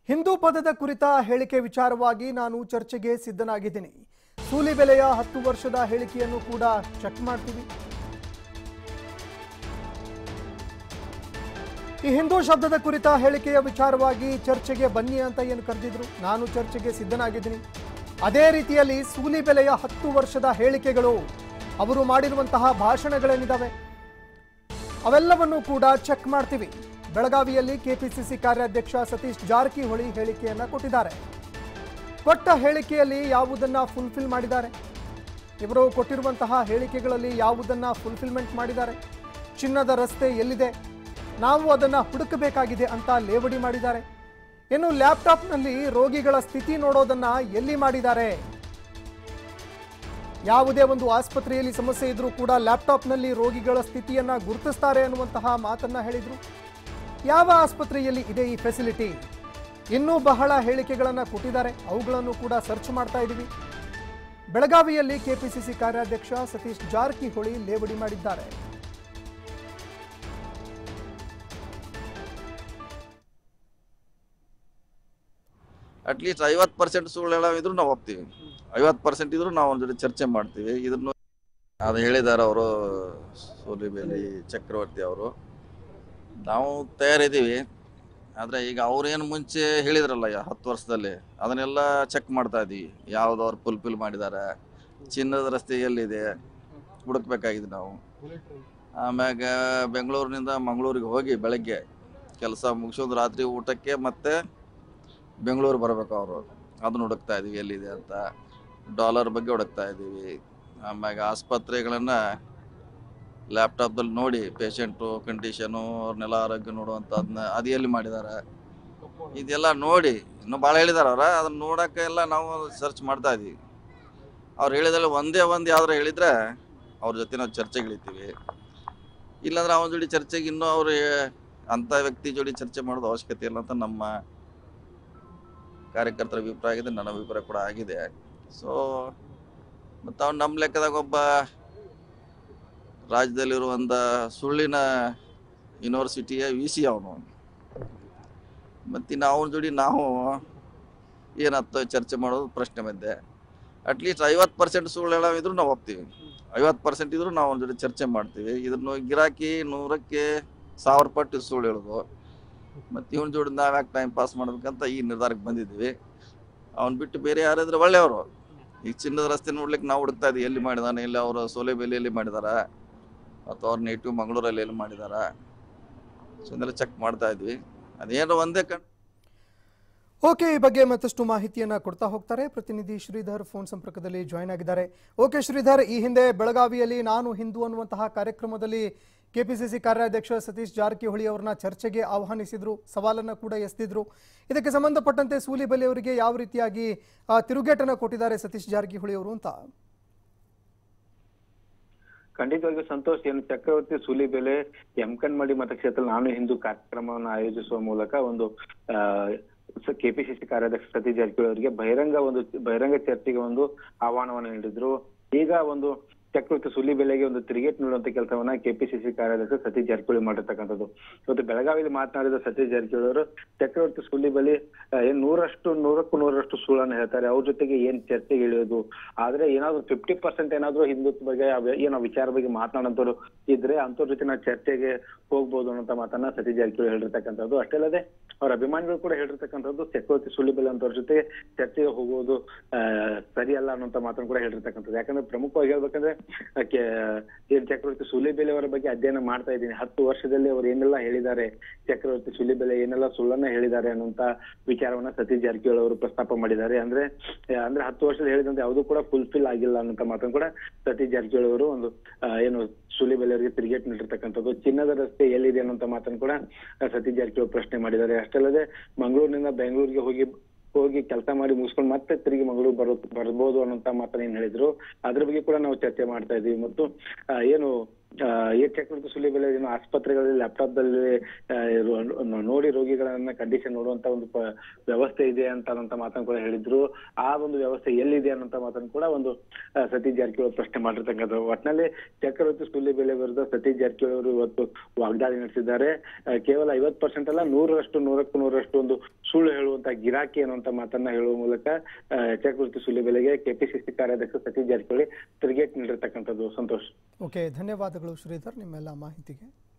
ಹಿಂದೂ ಪದದ ಕುರಿತ ಹೇಳಿಕೆ ವಿಚಾರವಾಗಿ ನಾನು ಚರ್ಚೆಗೆ ಸಿದ್ಧನಾಗಿದ್ದೀನಿ ಸೂಲಿಬೆಲೆಯ ಹತ್ತು ವರ್ಷದ ಹೇಳಿಕೆಯನ್ನು ಕೂಡ ಚೆಕ್ ಮಾಡ್ತೀವಿ ಈ ಹಿಂದೂ ಶಬ್ದದ ಕುರಿತ ಹೇಳಿಕೆಯ ವಿಚಾರವಾಗಿ ಚರ್ಚೆಗೆ ಬನ್ನಿ ಅಂತ ಏನು ಕರೆದಿದ್ರು ನಾನು ಚರ್ಚೆಗೆ ಸಿದ್ಧನಾಗಿದ್ದೀನಿ ಅದೇ ರೀತಿಯಲ್ಲಿ ಸೂಲಿಬೆಲೆಯ ಹತ್ತು ವರ್ಷದ ಹೇಳಿಕೆಗಳು ಅವರು ಮಾಡಿರುವಂತಹ ಭಾಷಣಗಳೇನಿದ್ದಾವೆ ಅವೆಲ್ಲವನ್ನು ಕೂಡ ಚೆಕ್ ಮಾಡ್ತೀವಿ ಬೆಳಗಾವಿಯಲ್ಲಿ ಕೆಪಿಸಿಸಿ ಕಾರ್ಯಾಧ್ಯಕ್ಷ ಸತೀಶ್ ಜಾರಕಿಹೊಳಿ ಹೇಳಿಕೆಯನ್ನ ಕೊಟ್ಟಿದ್ದಾರೆ ಕೊಟ್ಟ ಹೇಳಿಕೆಯಲ್ಲಿ ಯಾವುದನ್ನ ಫುಲ್ಫಿಲ್ ಮಾಡಿದ್ದಾರೆ ಇವರು ಕೊಟ್ಟಿರುವಂತಹ ಹೇಳಿಕೆಗಳಲ್ಲಿ ಯಾವುದನ್ನ ಫುಲ್ಫಿಲ್ಮೆಂಟ್ ಮಾಡಿದ್ದಾರೆ ಚಿನ್ನದ ರಸ್ತೆ ಎಲ್ಲಿದೆ ನಾವು ಅದನ್ನ ಹುಡುಕಬೇಕಾಗಿದೆ ಅಂತ ಲೇವಡಿ ಮಾಡಿದ್ದಾರೆ ಇನ್ನು ಲ್ಯಾಪ್ಟಾಪ್ನಲ್ಲಿ ರೋಗಿಗಳ ಸ್ಥಿತಿ ನೋಡೋದನ್ನ ಎಲ್ಲಿ ಮಾಡಿದ್ದಾರೆ ಯಾವುದೇ ಒಂದು ಆಸ್ಪತ್ರೆಯಲ್ಲಿ ಸಮಸ್ಯೆ ಇದ್ರೂ ಕೂಡ ಲ್ಯಾಪ್ಟಾಪ್ನಲ್ಲಿ ರೋಗಿಗಳ ಸ್ಥಿತಿಯನ್ನ ಗುರುತಿಸ್ತಾರೆ ಅನ್ನುವಂತಹ ಮಾತನ್ನ ಹೇಳಿದ್ರು ಯಾವ ಆಸ್ಪತ್ರೆಯಲ್ಲಿ ಇದೆ ಈ ಫೆಸಿಲಿಟಿ ಇನ್ನೂ ಬಹಳ ಹೇಳಿಕೆಗಳನ್ನು ಕೊಟ್ಟಿದ್ದಾರೆ ಅವುಗಳನ್ನು ಕೂಡ ಸರ್ಚ್ ಮಾಡ್ತಾ ಇದ್ದೀವಿ ಬೆಳಗಾವಿಯಲ್ಲಿ ಕೆಪಿಸಿಸಿ ಕಾರ್ಯಾಧ್ಯಕ್ಷ ಸತೀಶ್ ಜಾರಕಿಹೊಳಿ ಲೇವಡಿ ಮಾಡಿದ್ದಾರೆ ಅಟ್ಲೀಸ್ಟ್ ಐವತ್ತು ಪರ್ಸೆಂಟ್ ಸುಳ್ಳು ಹೇಳೋವಿದ್ರು ನಾವು ಒಪ್ತೀವಿ ಐವತ್ತು ಪರ್ಸೆಂಟ್ ಇದ್ರು ನಾವು ಒಂದ್ ಜೊತೆ ಚರ್ಚೆ ಮಾಡ್ತೀವಿ ಇದನ್ನು ಅದು ಹೇಳಿದ್ದಾರೆ ಅವರು ಸೋಲಿಬೇಲಿ ಚಕ್ರವರ್ತಿ ಅವರು ನಾವು ತಯಾರಿದ್ದೀವಿ ಆದರೆ ಈಗ ಅವ್ರೇನು ಮುಂಚೆ ಹೇಳಿದ್ರಲ್ಲ ಯಾ- ಹತ್ತು ವರ್ಷದಲ್ಲಿ ಅದನ್ನೆಲ್ಲ ಚೆಕ್ ಮಾಡ್ತಾ ಇದ್ದೀವಿ ಯಾವ್ದು ಅವ್ರು ಫುಲ್ಫಿಲ್ ಮಾಡಿದ್ದಾರೆ ಚಿನ್ನದ ರಸ್ತೆ ಎಲ್ಲಿದೆ ಹುಡುಕ್ಬೇಕಾಗಿದೆ ನಾವು ಆಮ್ಯಾಗ ಬೆಂಗಳೂರಿನಿಂದ ಮಂಗಳೂರಿಗೆ ಹೋಗಿ ಬೆಳಗ್ಗೆ ಕೆಲಸ ಮುಗಿಸೋದು ರಾತ್ರಿ ಊಟಕ್ಕೆ ಮತ್ತೆ ಬೆಂಗಳೂರು ಬರಬೇಕು ಅವರು ಅದನ್ನ ಹುಡುಕ್ತಾ ಇದೀವಿ ಎಲ್ಲಿದೆ ಅಂತ ಡಾಲರ್ ಬಗ್ಗೆ ಹುಡುಕ್ತಾ ಇದ್ದೀವಿ ಆಮ್ಯಾಗ ಆಸ್ಪತ್ರೆಗಳನ್ನು ಲ್ಯಾಪ್ಟಾಪ್ದಲ್ಲಿ ನೋಡಿ ಪೇಷಂಟು ಕಂಡೀಷನು ಅವ್ರನ್ನೆಲ್ಲ ಆರೋಗ್ಯ ನೋಡುವಂಥದ್ದನ್ನ ಅದು ಎಲ್ಲಿ ಮಾಡಿದ್ದಾರೆ ಇದೆಲ್ಲ ನೋಡಿ ಇನ್ನೂ ಭಾಳ ಹೇಳಿದಾರೆ ಅವ್ರ ಅದನ್ನ ನೋಡೋಕೆ ಎಲ್ಲ ನಾವು ಸರ್ಚ್ ಮಾಡ್ತಾ ಇದೀವಿ ಅವ್ರು ಹೇಳಿದಲ್ಲಿ ಒಂದೇ ಒಂದು ಯಾವ್ದಾರು ಹೇಳಿದ್ರೆ ಅವ್ರ ಜೊತೆ ನಾವು ಚರ್ಚೆಗಿಳಿತೀವಿ ಇಲ್ಲಾಂದ್ರೆ ಅವನ ಜೋಡಿ ಚರ್ಚೆಗೆ ಇನ್ನೂ ಅವ್ರು ಅಂಥ ವ್ಯಕ್ತಿ ಜೋಡಿ ಚರ್ಚೆ ಮಾಡೋದು ಅವಶ್ಯಕತೆ ಇಲ್ಲ ಅಂತ ನಮ್ಮ ಕಾರ್ಯಕರ್ತರ ಅಭಿಪ್ರಾಯ ಆಗಿದೆ ನನ್ನ ಅಭಿಪ್ರಾಯ ಕೂಡ ಆಗಿದೆ ಸೊ ಮತ್ತು ಅವ್ನು ನಮ್ಮ ಲೆಕ್ಕದಾಗ ಒಬ್ಬ ರಾಜ್ಯದಲ್ಲಿರುವಂಥ ಸುಳ್ಳಿನ ಯೂನಿವರ್ಸಿಟಿಯ ವಿ ಸಿ ಅವನು ಮತ್ತಿನ್ನು ಅವನ ಜೋಡಿ ನಾವು ಏನತ್ತ ಚರ್ಚೆ ಮಾಡೋದು ಪ್ರಶ್ನೆ ಬಂದೆ ಅಟ್ಲೀಸ್ಟ್ ಐವತ್ತು ಪರ್ಸೆಂಟ್ ಸುಳ್ಳು ಹೇಳೋವಿದ್ರು ನಾವು ಒಪ್ತೀವಿ ಐವತ್ತು ಪರ್ಸೆಂಟ್ ಇದ್ರು ನಾವು ಅವನ ಜೊತೆ ಚರ್ಚೆ ಮಾಡ್ತೀವಿ ಇದನ್ನು ಗಿರಾಕಿ ನೂರಕ್ಕೆ ಸಾವಿರ ಪಟ್ಟು ಸುಳ್ಳು ಹೇಳೋದು ಮತ್ತು ಇವನ್ ಜೋಡಿ ನಾವು ಯಾಕೆ ಟೈಮ್ ಪಾಸ್ ಮಾಡ್ಬೇಕಂತ ಈ ನಿರ್ಧಾರಕ್ಕೆ ಬಂದಿದ್ವಿ ಅವ್ನು ಬಿಟ್ಟು ಬೇರೆ ಯಾರಾದ್ರೆ ಒಳ್ಳೆಯವರು ಈಗ ಚಿನ್ನದ ರಸ್ತೆ ನೋಡ್ಲಿಕ್ಕೆ ನಾವು ಹುಡುಕ್ತಾ ಇದ್ವಿ ಎಲ್ಲಿ ಮಾಡಿದಾನೆ ಎಲ್ಲಿ ಅವರು ಸೋಲೆಬೇಲಿಯಲ್ಲಿ ಮಾಡಿದಾರ ಅಥವಾ ಅವ್ರ ನೇಟಿವ್ ಮಂಗಳೂರಲ್ಲಿ ಎಲ್ಲಿ ಮಾಡಿದಾರ ಸೊ ಇದನ್ನೆಲ್ಲ ಚೆಕ್ ಮಾಡ್ತಾ ಇದ್ವಿ ಅದೇನೋ ಒಂದೇ ಕಣ್ ಓಕೆ ಈ ಬಗ್ಗೆ ಮತ್ತಷ್ಟು ಮಾಹಿತಿಯನ್ನ ಕೊಡ್ತಾ ಹೋಗ್ತಾರೆ ಪ್ರತಿನಿಧಿ ಶ್ರೀಧರ್ ಫೋನ್ ಸಂಪರ್ಕದಲ್ಲಿ ಜಾಯ್ನ್ ಆಗಿದ್ದಾರೆ ಓಕೆ ಶ್ರೀಧರ್ ಈ ಹಿಂದೆ ಬೆಳಗಾವಿಯಲ್ಲಿ ನಾನು ಹಿಂದೂ ಅನ್ನುವಂತಹ ಕಾರ್ಯಕ್ರಮದಲ್ಲಿ ಕೆಪಿಸಿಸಿ ಕಾರ್ಯಾಧ್ಯಕ್ಷ ಸತೀಶ್ ಜಾರಕಿಹೊಳಿ ಅವರನ್ನ ಚರ್ಚೆಗೆ ಆಹ್ವಾನಿಸಿದ್ರು ಸವಾಲನ್ನ ಕೂಡ ಎಸೆದಿದ್ರು ಇದಕ್ಕೆ ಸಂಬಂಧಪಟ್ಟಂತೆ ಸೂಲಿಬೆಲೆ ಅವರಿಗೆ ಯಾವ ರೀತಿಯಾಗಿ ಆ, ತಿರುಗೇಟನ್ನ ಕೊಟ್ಟಿದ್ದಾರೆ ಸತೀಶ್ ಜಾರಕಿಹೊಳಿ ಅವರು ಅಂತ ಖಂಡಿತವಾಗಿಯೂ ಸಂತೋಷ್ ಏನು ಚಕ್ರವರ್ತಿ ಸೂಲಿಬೆಲೆ ಯಮಕನ್ಮಡಿ ಮತಕ್ಷೇತ್ರ ನಾನು ಹಿಂದೂ ಕಾರ್ಯಕ್ರಮವನ್ನು ಆಯೋಜಿಸುವ ಮೂಲಕ ಒಂದು ಆ ಕೆಪಿಸಿಸಿ ಕಾರ್ಯಾಧ್ಯಕ್ಷ ಸತೀಶ್ ಜಾರಕಿಹೊಳಿ ಅವರಿಗೆ ಬಹಿರಂಗ ಒಂದು ಬಹಿರಂಗ ಚರ್ಚೆಗೆ ಒಂದು ಆಹ್ವಾನವನ್ನು ನೀಡಿದ್ರು ಈಗ ಒಂದು ಚಕ್ರವರ್ತಿ ಸುಲಿಬೆಲೆಗೆ ಒಂದು ತಿರುಗೇಟ್ ನೀಡುವಂತ ಕೆಲಸವನ್ನ ಕೆಪಿಸಿಸಿ ಕಾರ್ಯಾಧ್ಯಕ್ಷ ಸತೀಶ್ ಜಾರಕಿಹೊಳಿ ಮಾಡಿರ್ತಕ್ಕಂಥದ್ದು ಇವತ್ತು ಬೆಳಗಾವಿಯಲ್ಲಿ ಮಾತನಾಡಿದ ಸತೀಶ್ ಜಾರಕಿಹೊಳಿ ಅವರು ಚಕ್ರವರ್ತಿ ಸುಲಿಬೆಲೆ ಆ, ಏನ್ ನೂರಷ್ಟು ನೂರಕ್ಕೂ ನೂರಷ್ಟು ಸುಳ್ಳನ್ನು ಹೇಳ್ತಾರೆ ಅವ್ರ ಜೊತೆಗೆ ಏನ್ ಚರ್ಚೆಗೆ ಇಳಿಯೋದು ಆದ್ರೆ ಏನಾದ್ರು ಫಿಫ್ಟಿ ಪರ್ಸೆಂಟ್ ಏನಾದ್ರು ಹಿಂದುತ್ವ ಬಗ್ಗೆ ಅವ- ಏನೋ ವಿಚಾರ ಬಗ್ಗೆ ಮಾತನಾಡೋಂಥವ್ರು ಇದ್ರೆ ಅಂತವ್ರ ಜೊತೆ ನಾವು ಚರ್ಚೆಗೆ ಹೋಗ್ಬೋದು ಅನ್ನೋ ಮಾತನ್ನ ಸತೀಶ್ ಜಾರಕಿಹೊಳಿ ಹೇಳಿರ್ತಕ್ಕಂಥದ್ದು ಅಷ್ಟೇ ಅಲ್ಲದೆ ಅವ್ರ ಅಭಿಮಾನಿಗಳು ಕೂಡ ಹೇಳಿರ್ತಕ್ಕಂಥದ್ದು ಚಕ್ರವರ್ತಿ ಸುಲಿಬೆಲೆ ಅಂತವ್ರ ಜೊತೆ ಚರ್ಚೆಗೆ ಹೋಗುವುದು ಆ, ಸರಿಯಲ್ಲ ಅನ್ನೋಂಥ ಮಾತನ್ನು ಕೂಡ ಹೇಳಿರ್ತಕ್ಕಂಥದ್ದು ಯಾಕಂದ್ರೆ ಪ್ರಮುಖವಾಗಿ ಹೇಳ್ಬೇಕಂದ್ರೆ ಆ, ಕೆ- ಏನ್ ಚಕ್ರವರ್ತಿ ಸುಲಿಬೆಲೆ ಅವರ ಬಗ್ಗೆ ಅಧ್ಯಯನ ಮಾಡ್ತಾ ಇದ್ದೀನಿ ಹತ್ತು ವರ್ಷದಲ್ಲಿ ಅವರು ಏನೆಲ್ಲ ಹೇಳಿದ್ದಾರೆ ಚಕ್ರವರ್ತಿ ಸುಲಿಬೆಲೆ ಏನೆಲ್ಲ ಸುಳ್ಳನ್ನ ಹೇಳಿದ್ದಾರೆ ಅನ್ನುವಂತ ವಿಚಾರವನ್ನ ಸತೀಶ್ ಜಾರಕಿಹೊಳಿ ಅವರು ಪ್ರಸ್ತಾಪ ಮಾಡಿದ್ದಾರೆ ಅಂದ್ರೆ ಆ, ಅಂದ್ರೆ ಹತ್ತು ವರ್ಷದಲ್ಲಿ ಹೇಳಿದಂತೆ ಯಾವುದೂ ಕೂಡ ಫುಲ್ಫಿಲ್ ಆಗಿಲ್ಲ ಅನ್ನೋಂತ ಮಾತನ್ನು ಕೂಡ ಸತೀಶ್ ಜಾರಕಿಹೊಳಿ ಅವರು ಒಂದು ಆ, ಏನು ಸುಲಿಬೆಲೆ ಅವರಿಗೆ ತಿರುಗೇಟ್ ನೀಡಿರ್ತಕ್ಕಂಥದ್ದು ಚಿನ್ನದ ರಸ್ತೆ ಎಲ್ಲಿದೆ ಅನ್ನೋಂತ ಮಾತನ್ನು ಕೂಡ ಆ, ಸತೀಶ್ ಜಾರಕಿಹೊಳಿ ಪ್ರಶ್ನೆ ಮಾಡಿದ್ದಾರೆ ಅಷ್ಟೇ ಅಲ್ಲದೆ ಮಂಗಳೂರಿನಿಂದ ಬೆಂಗಳೂರಿಗೆ ಹೋಗಿ ಹೋಗಿ ಕೆಲಸ ಮಾಡಿ ಮುಗಿಸ್ಕೊಂಡು ಮತ್ತೆ ತಿರುಗಿ ಮಂಗಳೂರು ಬರೋ ಬರ್ಬೋದು ಅನ್ನೋಂತ ಮಾತನ್ನ ಏನ್ ಹೇಳಿದ್ರು ಅದ್ರ ಬಗ್ಗೆ ಕೂಡ ನಾವು ಚರ್ಚೆ ಮಾಡ್ತಾ ಇದೀವಿ ಮತ್ತು ಆ, ಏನು ಆ, ಏರ್ ಚಕ್ರವರ್ತಿ ಸುಲಿಬೆಲೆ ಏನು ಆಸ್ಪತ್ರೆಗಳಲ್ಲಿ ಲ್ಯಾಪ್ಟಾಪ್ ದಲ್ಲಿ ಆ, ಇರುವ- ನೋಡಿ ರೋಗಿಗಳನ್ನ ಕಂಡೀಷನ್ ನೋಡುವಂತ ಒಂದು ಪ- ವ್ಯವಸ್ಥೆ ಇದೆ ಅಂತ ಅನ್ನೋಂತ ಮಾತನ್ನು ಕೂಡ ಹೇಳಿದ್ರು ಆ ಒಂದು ವ್ಯವಸ್ಥೆ ಎಲ್ಲಿದೆ ಅನ್ನೋಂತ ಮಾತನ್ನು ಕೂಡ ಒಂದು ಆ, ಸತೀಶ್ ಜಾರಕಿಹೊಳಿ ಪ್ರಶ್ನೆ ಮಾಡಿರ್ತಕ್ಕಂಥದ್ದು ಒಟ್ಟಿನಲ್ಲಿ ಚಕ್ರವರ್ತಿ ಸುಲಿಬೆಲೆ ವಿರುದ್ಧ ಸತೀಶ್ ಜಾರಕಿಹೊಳಿ ಅವರು ಇವತ್ತು ವಾಗ್ದಾಳಿ ನಡೆಸಿದ್ದಾರೆ ಆ, ಕೇವಲ ಐವತ್ ಪರ್ಸೆಂಟ್ ಅಲ್ಲ ನೂರರಷ್ಟು ನೂರಕ್ಕೂ ನೂರರಷ್ಟು ಒಂದು ಸುಳ್ಳು ಹೇಳುವಂತ ಗಿರಾಕಿ ಅನ್ನುವಂತ ಮಾತನ್ನ ಹೇಳುವ ಮೂಲಕ ಆ, ಚಕ್ರವರ್ತಿ ಸುಲಿಬೆಲೆಗೆ ಕೆಪಿಸಿಸಿ ಕಾರ್ಯಾಧ್ಯಕ್ಷ ಸತೀಶ್ ಜಾರಕಿಹೊಳಿ ತಿರುಗೇಟ್ ನೀಡಿರ್ತಕ್ಕಂಥದ್ದು ಸಂತೋಷ್ ಓಕೆ ಧನ್ಯವಾದಗಳು ಶ್ರೀಧರ್ ನಿಮ್ಮೆಲ್ಲ ಮಾಹಿತಿಗೆ